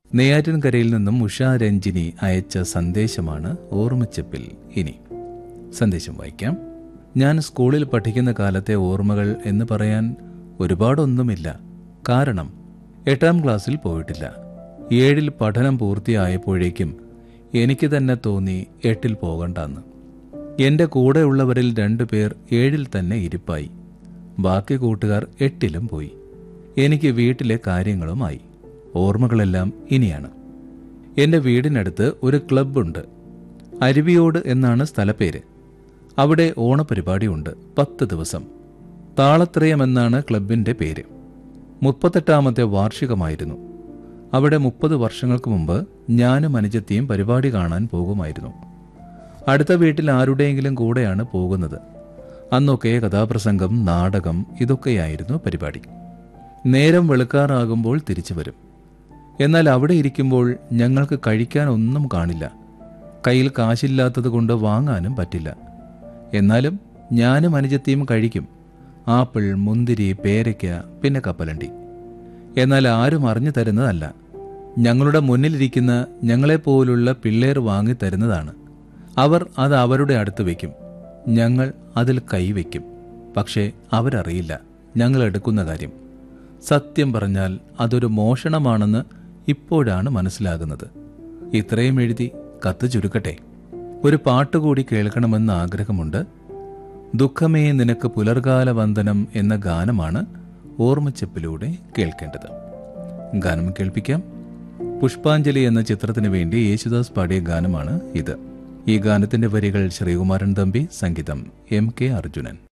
നെയ്യാറ്റിൻകരയിൽ നിന്നും ഉഷാ രഞ്ജിനി അയച്ച സന്ദേശമാണ് ഓർമ്മച്ചപ്പിൽ ഇനി സന്ദേശം വായിക്കാം ഞാൻ സ്കൂളിൽ പഠിക്കുന്ന കാലത്തെ ഓർമ്മകൾ എന്ന് പറയാൻ ഒരുപാടൊന്നുമില്ല കാരണം എട്ടാം ക്ലാസ്സിൽ പോയിട്ടില്ല ഏഴിൽ പഠനം പൂർത്തിയായപ്പോഴേക്കും എനിക്ക് തന്നെ തോന്നി എട്ടിൽ പോകണ്ടെന്ന് എന്റെ കൂടെയുള്ളവരിൽ രണ്ടുപേർ ഏഴിൽ തന്നെ ഇരിപ്പായി ബാക്കി കൂട്ടുകാർ എട്ടിലും പോയി എനിക്ക് വീട്ടിലെ കാര്യങ്ങളുമായി ഓർമ്മകളെല്ലാം ഇനിയാണ് എന്റെ വീടിനടുത്ത് ഒരു ക്ലബ്ബുണ്ട് അരുവിയോട് എന്നാണ് സ്ഥലപ്പേര് അവിടെ ഓണപരിപാടിയുണ്ട് പത്ത് ദിവസം താളത്രയം എന്നാണ് ക്ലബിന്റെ പേര് മുപ്പത്തെട്ടാമത്തെ വാർഷികമായിരുന്നു അവിടെ മുപ്പത് വർഷങ്ങൾക്ക് മുമ്പ് ഞാനും അനുജത്തിയും പരിപാടി കാണാൻ പോകുമായിരുന്നു അടുത്ത വീട്ടിൽ ആരുടെയെങ്കിലും കൂടെയാണ് പോകുന്നത് അന്നൊക്കെ കഥാപ്രസംഗം നാടകം ഇതൊക്കെയായിരുന്നു പരിപാടി നേരം വെളുക്കാറാകുമ്പോൾ തിരിച്ചു വരും എന്നാൽ അവിടെ ഇരിക്കുമ്പോൾ ഞങ്ങൾക്ക് കഴിക്കാൻ ഒന്നും കാണില്ല കയ്യിൽ കാശില്ലാത്തത് കൊണ്ട് വാങ്ങാനും പറ്റില്ല എന്നാലും ഞാനും അനുജത്തിയും കഴിക്കും ആപ്പിൾ മുന്തിരി പേരയ്ക്ക പിന്നെ കപ്പലണ്ടി എന്നാൽ ആരും അറിഞ്ഞു തരുന്നതല്ല ഞങ്ങളുടെ മുന്നിലിരിക്കുന്ന ഞങ്ങളെപ്പോലുള്ള പിള്ളേർ വാങ്ങി തരുന്നതാണ് അവർ അത് അവരുടെ അടുത്ത് വയ്ക്കും ഞങ്ങൾ അതിൽ കൈവയ്ക്കും പക്ഷേ അവരറിയില്ല ഞങ്ങൾ എടുക്കുന്ന കാര്യം സത്യം പറഞ്ഞാൽ അതൊരു മോഷണമാണെന്ന് ഇപ്പോഴാണ് മനസ്സിലാകുന്നത് ഇത്രയും എഴുതി കത്ത് ചുരുക്കട്ടെ ഒരു പാട്ടുകൂടി കേൾക്കണമെന്ന് ആഗ്രഹമുണ്ട് ദുഃഖമേ നിനക്ക് പുലർകാല വന്ദനം എന്ന ഗാനമാണ് ഓർമ്മച്ചപ്പിലൂടെ കേൾക്കേണ്ടത് ഗാനം കേൾപ്പിക്കാം പുഷ്പാഞ്ജലി എന്ന ചിത്രത്തിന് വേണ്ടി യേശുദാസ് പാടിയ ഗാനമാണ് ഇത് ഈ ഗാനത്തിന്റെ വരികൾ ശ്രീകുമാരൻ തമ്പി സംഗീതം എം കെ അർജുനൻ